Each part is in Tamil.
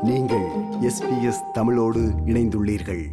நீங்கள் எஸ்பிஎஸ் தமிழோடு இணைந்துள்ளீர்கள்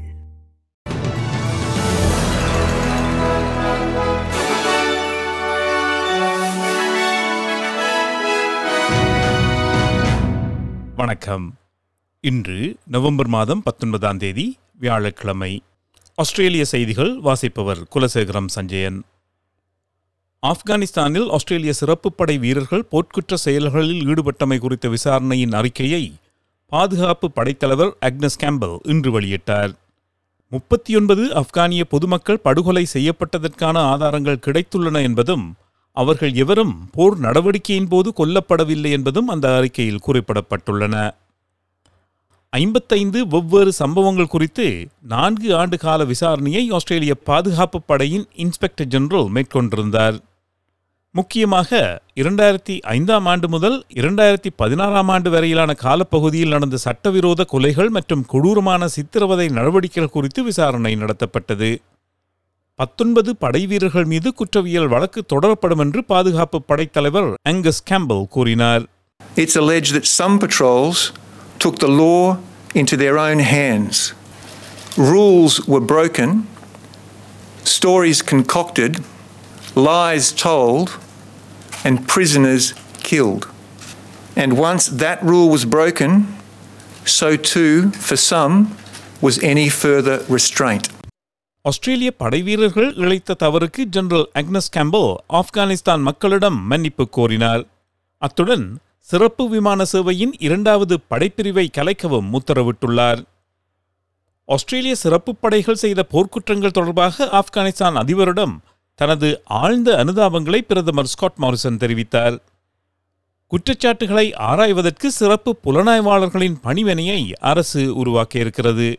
வணக்கம் இன்று நவம்பர் மாதம் பத்தொன்பதாம் தேதி வியாழக்கிழமை ஆஸ்திரேலிய செய்திகள் வாசிப்பவர் குலசேகரம் சஞ்சயன் ஆப்கானிஸ்தானில் ஆஸ்திரேலிய சிறப்பு படை வீரர்கள் போர்க்குற்ற செயல்களில் ஈடுபட்டமை குறித்த விசாரணையின் அறிக்கையை பாதுகாப்பு படைத்தலைவர் அக்னஸ் கேம்பல் இன்று வெளியிட்டார் முப்பத்தி ஒன்பது ஆப்கானிய பொதுமக்கள் படுகொலை செய்யப்பட்டதற்கான ஆதாரங்கள் கிடைத்துள்ளன என்பதும் அவர்கள் எவரும் போர் நடவடிக்கையின் போது கொல்லப்படவில்லை என்பதும் அந்த அறிக்கையில் குறிப்பிடப்பட்டுள்ளன ஐம்பத்தைந்து வெவ்வேறு சம்பவங்கள் குறித்து நான்கு ஆண்டு கால விசாரணையை ஆஸ்திரேலிய பாதுகாப்பு படையின் இன்ஸ்பெக்டர் ஜெனரல் மேற்கொண்டிருந்தார் முக்கியமாக இரண்டாயிரத்தி ஐந்தாம் ஆண்டு முதல் இரண்டாயிரத்தி பதினாறாம் ஆண்டு வரையிலான காலப்பகுதியில் நடந்த சட்டவிரோத கொலைகள் மற்றும் கொடூரமான சித்திரவதை நடவடிக்கைகள் குறித்து விசாரணை நடத்தப்பட்டது பத்தொன்பது படை வீரர்கள் மீது குற்றவியல் வழக்கு தொடரப்படும் என்று பாதுகாப்பு படைத்தலைவர் அங்கஸ் கேம்பல் கூறினார் It's alleged that some patrols took the law into their own hands. Rules were broken, stories concocted, lies told, and prisoners killed. And once that rule was broken, so too, for some, was any further restraint. ஆஸ்திரேலிய படைவீரர்கள் இழைத்த தவறுக்கு ஜெனரல் அக்னஸ் கேம்பல் ஆப்கானிஸ்தான் மக்களிடம் மன்னிப்பு கோரினார் அத்துடன் சிறப்பு விமான சேவையின் இரண்டாவது படைப்பிரிவை கலைக்கவும் உத்தரவிட்டுள்ளார் ஆஸ்திரேலிய சிறப்பு படைகள் செய்த போர்க்குற்றங்கள் தொடர்பாக ஆப்கானிஸ்தான் அதிபரிடம் தனது ஆழ்ந்த அனுதாபங்களை பிரதமர் ஸ்காட் மாரிசன் தெரிவித்தார் குற்றச்சாட்டுகளை ஆராய்வதற்கு சிறப்பு புலனாய்வாளர்களின் பணிவனையை அரசு உருவாக்கியிருக்கிறது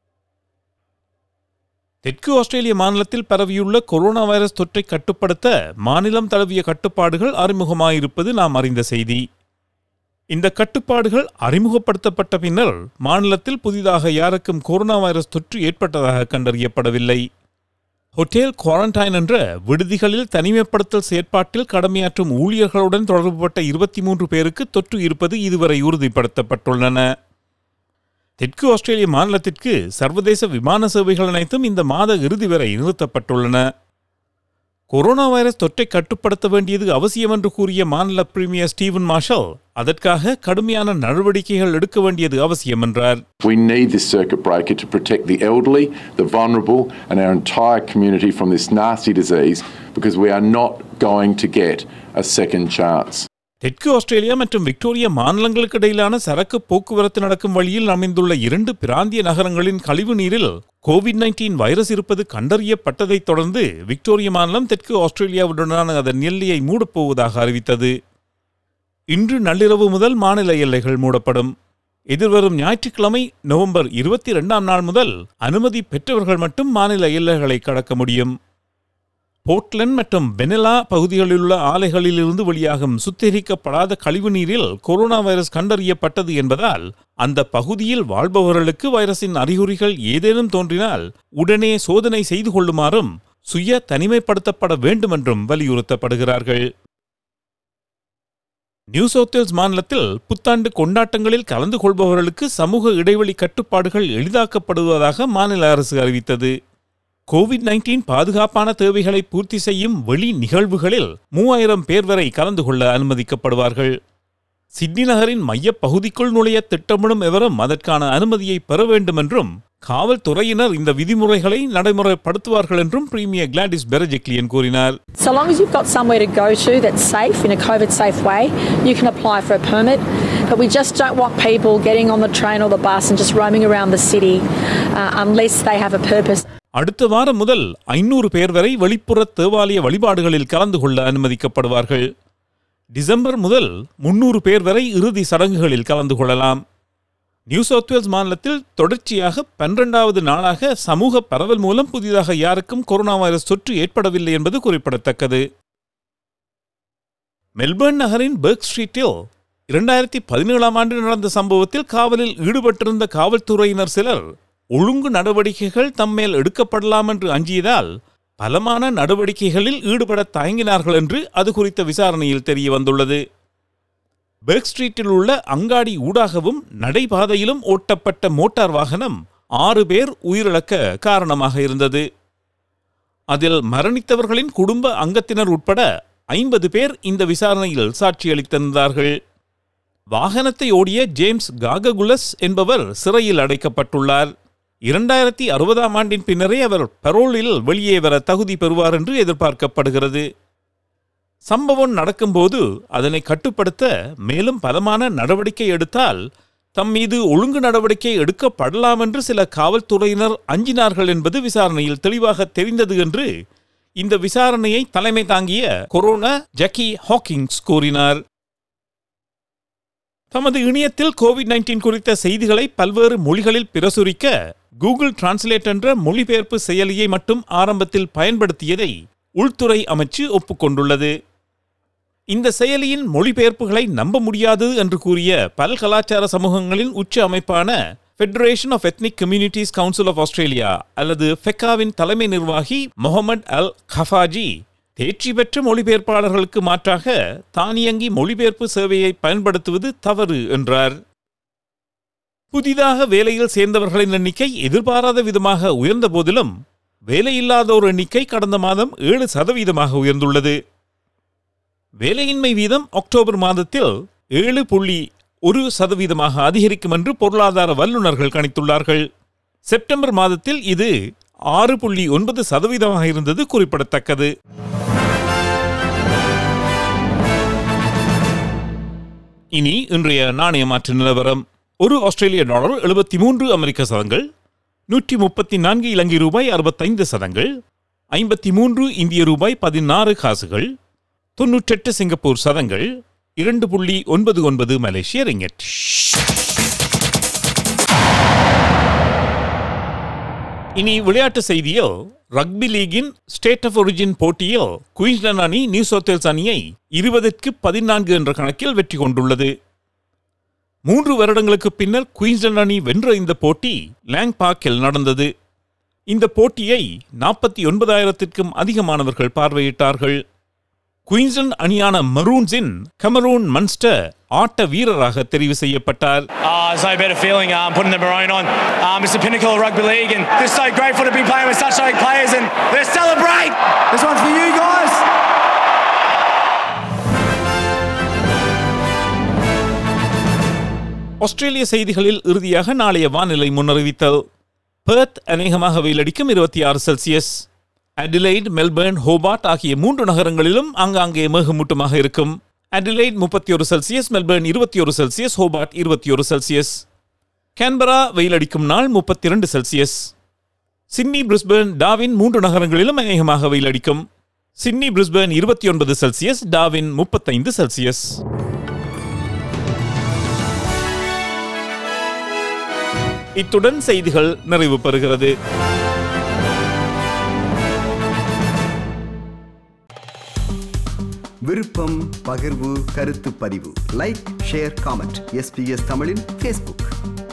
தெற்கு ஆஸ்திரேலிய மாநிலத்தில் பரவியுள்ள கொரோனா வைரஸ் தொற்றை கட்டுப்படுத்த மாநிலம் தழுவிய கட்டுப்பாடுகள் அறிமுகமாயிருப்பது நாம் அறிந்த செய்தி இந்த கட்டுப்பாடுகள் அறிமுகப்படுத்தப்பட்ட பின்னர் மாநிலத்தில் புதிதாக யாருக்கும் கொரோனா வைரஸ் தொற்று ஏற்பட்டதாக கண்டறியப்படவில்லை ஹோட்டேல் குவாரண்டைன் என்ற விடுதிகளில் தனிமைப்படுத்தல் செயற்பாட்டில் கடமையாற்றும் ஊழியர்களுடன் தொடர்புபட்ட இருபத்தி மூன்று பேருக்கு தொற்று இருப்பது இதுவரை உறுதிப்படுத்தப்பட்டுள்ளன தெற்கு ஆஸ்திரேலிய மாநிலத்திற்கு சர்வதேச விமான சேவைகள் அனைத்தும் இந்த மாத இறுதி வரை நிறுத்தப்பட்டுள்ளன கொரோனா வைரஸ் தொற்றை கட்டுப்படுத்த வேண்டியது அவசியம் என்று கூறிய மாநில பிரீமியர் ஸ்டீவன் மார்ஷல் அதற்காக கடுமையான நடவடிக்கைகள் எடுக்க வேண்டியது அவசியம் என்றார் We need this circuit breaker to protect the elderly, the vulnerable, and our entire community from this nasty disease because we are not going to get a second chance. தெற்கு ஆஸ்திரேலியா மற்றும் விக்டோரியா மாநிலங்களுக்கு இடையிலான சரக்கு போக்குவரத்து நடக்கும் வழியில் அமைந்துள்ள இரண்டு பிராந்திய நகரங்களின் கழிவு நீரில் கோவிட் நைன்டீன் வைரஸ் இருப்பது கண்டறியப்பட்டதைத் தொடர்ந்து விக்டோரியா மாநிலம் தெற்கு ஆஸ்திரேலியாவுடனான அதன் எல்லையை மூடப்போவதாக அறிவித்தது இன்று நள்ளிரவு முதல் மாநில எல்லைகள் மூடப்படும் எதிர்வரும் ஞாயிற்றுக்கிழமை நவம்பர் இருபத்தி இரண்டாம் நாள் முதல் அனுமதி பெற்றவர்கள் மட்டும் மாநில எல்லைகளை கடக்க முடியும் போர்ட்லண்ட் மற்றும் பெனலா பகுதிகளில் உள்ள ஆலைகளிலிருந்து வெளியாகும் சுத்திகரிக்கப்படாத கழிவுநீரில் கொரோனா வைரஸ் கண்டறியப்பட்டது என்பதால் அந்த பகுதியில் வாழ்பவர்களுக்கு வைரஸின் அறிகுறிகள் ஏதேனும் தோன்றினால் உடனே சோதனை செய்து கொள்ளுமாறும் சுய தனிமைப்படுத்தப்பட வேண்டும் என்றும் வலியுறுத்தப்படுகிறார்கள் நியூ சவுத் வேல்ஸ் மாநிலத்தில் புத்தாண்டு கொண்டாட்டங்களில் கலந்து கொள்பவர்களுக்கு சமூக இடைவெளி கட்டுப்பாடுகள் எளிதாக்கப்படுவதாக மாநில அரசு அறிவித்தது கோவிட் நைன்டீன் பாதுகாப்பான தேவைகளை பூர்த்தி செய்யும் வெளி நிகழ்வுகளில் மூவாயிரம் பேர் வரை கலந்து கொள்ள அனுமதிக்கப்படுவார்கள் சிட்னி நகரின் மையப் பகுதிக்குள் நுழைய திட்டமிடும் எவரும் அதற்கான அனுமதியை பெற வேண்டும் என்றும் காவல்துறையினர் இந்த விதிமுறைகளை நடைமுறைப்படுத்துவார்கள் என்றும் பிரீமியர் கிளாடிஸ் பெரஜெக்லியன் கூறினார் So long as you've got somewhere to go to that's safe in a COVID safe way, you can apply for a permit. But we just don't want people getting on the train or the bus and just roaming around the city uh, unless they have a purpose. அடுத்த வாரம் முதல் ஐநூறு பேர் வரை வெளிப்புற தேவாலய வழிபாடுகளில் கலந்து கொள்ள அனுமதிக்கப்படுவார்கள் டிசம்பர் முதல் முன்னூறு பேர் வரை இறுதி சடங்குகளில் கலந்து கொள்ளலாம் நியூ சவுத் வேல்ஸ் மாநிலத்தில் தொடர்ச்சியாக பன்னிரண்டாவது நாளாக சமூக பரவல் மூலம் புதிதாக யாருக்கும் கொரோனா வைரஸ் தொற்று ஏற்படவில்லை என்பது குறிப்பிடத்தக்கது மெல்பர்ன் நகரின் பெர்க் ஸ்ட்ரீட்டில் இரண்டாயிரத்தி பதினேழாம் ஆண்டு நடந்த சம்பவத்தில் காவலில் ஈடுபட்டிருந்த காவல்துறையினர் சிலர் ஒழுங்கு நடவடிக்கைகள் தம்மேல் எடுக்கப்படலாம் என்று அஞ்சியதால் பலமான நடவடிக்கைகளில் ஈடுபட தயங்கினார்கள் என்று அது குறித்த விசாரணையில் தெரிய வந்துள்ளது பெர்க் ஸ்ட்ரீட்டில் உள்ள அங்காடி ஊடாகவும் நடைபாதையிலும் ஓட்டப்பட்ட மோட்டார் வாகனம் ஆறு பேர் உயிரிழக்க காரணமாக இருந்தது அதில் மரணித்தவர்களின் குடும்ப அங்கத்தினர் உட்பட ஐம்பது பேர் இந்த விசாரணையில் சாட்சியளித்திருந்தார்கள் வாகனத்தை ஓடிய ஜேம்ஸ் காககுலஸ் என்பவர் சிறையில் அடைக்கப்பட்டுள்ளார் இரண்டாயிரத்தி அறுபதாம் ஆண்டின் பின்னரே அவர் பரோலில் வெளியே வர தகுதி பெறுவார் என்று எதிர்பார்க்கப்படுகிறது சம்பவம் நடக்கும்போது அதனை கட்டுப்படுத்த மேலும் பலமான நடவடிக்கை எடுத்தால் தம் மீது ஒழுங்கு நடவடிக்கை எடுக்கப்படலாம் என்று சில காவல்துறையினர் அஞ்சினார்கள் என்பது விசாரணையில் தெளிவாக தெரிந்தது என்று இந்த விசாரணையை தலைமை தாங்கிய கொரோனா ஜக்கி ஹாக்கிங்ஸ் கூறினார் தமது இணையத்தில் கோவிட் நைன்டீன் குறித்த செய்திகளை பல்வேறு மொழிகளில் பிரசுரிக்க கூகுள் டிரான்ஸ்லேட் என்ற மொழிபெயர்ப்பு செயலியை மட்டும் ஆரம்பத்தில் பயன்படுத்தியதை உள்துறை அமைச்சு ஒப்புக்கொண்டுள்ளது இந்த செயலியின் மொழிபெயர்ப்புகளை நம்ப முடியாது என்று கூறிய பல் கலாச்சார சமூகங்களின் உச்ச அமைப்பான federation of ethnic communities council of Australia அல்லது ஃபெக்காவின் தலைமை நிர்வாகி முகமது அல் கஃபாஜி தேர்ச்சி பெற்ற மொழிபெயர்ப்பாளர்களுக்கு மாற்றாக தானியங்கி மொழிபெயர்ப்பு சேவையை பயன்படுத்துவது தவறு என்றார் புதிதாக வேலையில் சேர்ந்தவர்களின் எண்ணிக்கை எதிர்பாராத விதமாக உயர்ந்த போதிலும் வேலையில்லாதோர் எண்ணிக்கை கடந்த மாதம் ஏழு சதவீதமாக உயர்ந்துள்ளது வேலையின்மை வீதம் அக்டோபர் மாதத்தில் ஏழு புள்ளி ஒரு சதவீதமாக அதிகரிக்கும் என்று பொருளாதார வல்லுநர்கள் கணித்துள்ளார்கள் செப்டம்பர் மாதத்தில் இது ஆறு புள்ளி ஒன்பது சதவீதமாக இருந்தது குறிப்பிடத்தக்கது இனி இன்றைய நாணய மாற்று நிலவரம் ஒரு ஆஸ்திரேலிய டாலர் எழுபத்தி மூன்று அமெரிக்க சதங்கள் நூற்றி முப்பத்தி நான்கு இலங்கை ரூபாய் அறுபத்தைந்து சதங்கள் ஐம்பத்தி மூன்று இந்திய ரூபாய் பதினாறு காசுகள் தொன்னூற்றெட்டு சிங்கப்பூர் சதங்கள் இரண்டு புள்ளி ஒன்பது ஒன்பது மலேசிய ரிங்கெட் இனி விளையாட்டு செய்தியில் ரக்பி லீகின் ஸ்டேட் ஆஃப் ஒரிஜின் போட்டியில் குயின்ஸ்லாந்து அணி நியூ சவுத் வேல்ஸ் அணியை இருபதற்கு பதினான்கு என்ற கணக்கில் வெற்றி கொண்டுள்ளது மூன்று வருடங்களுக்கு பின்னர் குயின்ஸ்லாந்து அணி வென்ற இந்த போட்டி லேங் பார்க்கில் நடந்தது இந்த போட்டியை நாற்பத்தி ஒன்பதாயிரத்திற்கும் அதிகமானவர்கள் பார்வையிட்டார்கள் குயின்ஸ்லாந்து அணியான மரூன்ஸின் கமரூன் மன்ஸ்டர் ஆட்ட வீரராக தெரிவு செய்யப்பட்டார் Oh, there's no better feeling um, putting the maroon on. Um, it's the pinnacle of rugby league, and just so grateful to be playing with such great players. And let's celebrate! This one's for you guys. ஆஸ்திரேலிய செய்திகளில் இறுதியாக நாளைய வானிலை முன்னறிவித்தல் பெர்த் அநேகமாக வெயிலடிக்கும் இருபத்தி ஆறு செல்சியஸ் அடிலைட் மெல்பர்ன் ஹோபார்ட் ஆகிய மூன்று நகரங்களிலும் ஆங்காங்கே மேகமூட்டமாக இருக்கும் அடிலைட் முப்பத்தி ஒரு செல்சியஸ் மெல்பர்ன் இருபத்தி ஒரு செல்சியஸ் ஹோபார்ட் இருபத்தி ஒரு செல்சியஸ் கேன்பரா வெயிலடிக்கும் நாள் முப்பத்தி இரண்டு செல்சியஸ் சிட்னி பிரிஸ்பர்ன் டாவின் மூன்று நகரங்களிலும் அநேகமாக வெயிலடிக்கும் சிட்னி பிரிஸ்பர்ன் இருபத்தி ஒன்பது செல்சியஸ் டாவின் முப்பத்தைந்து செல்சியஸ் இத்துடன் செய்திகள் நிறைவு பெறுகிறது விருப்பம் பகிர்வு கருத்து பதிவு லைக் ஷேர் காமெண்ட் எஸ்பிஎஸ் தமிழின் ஃபேஸ்புக்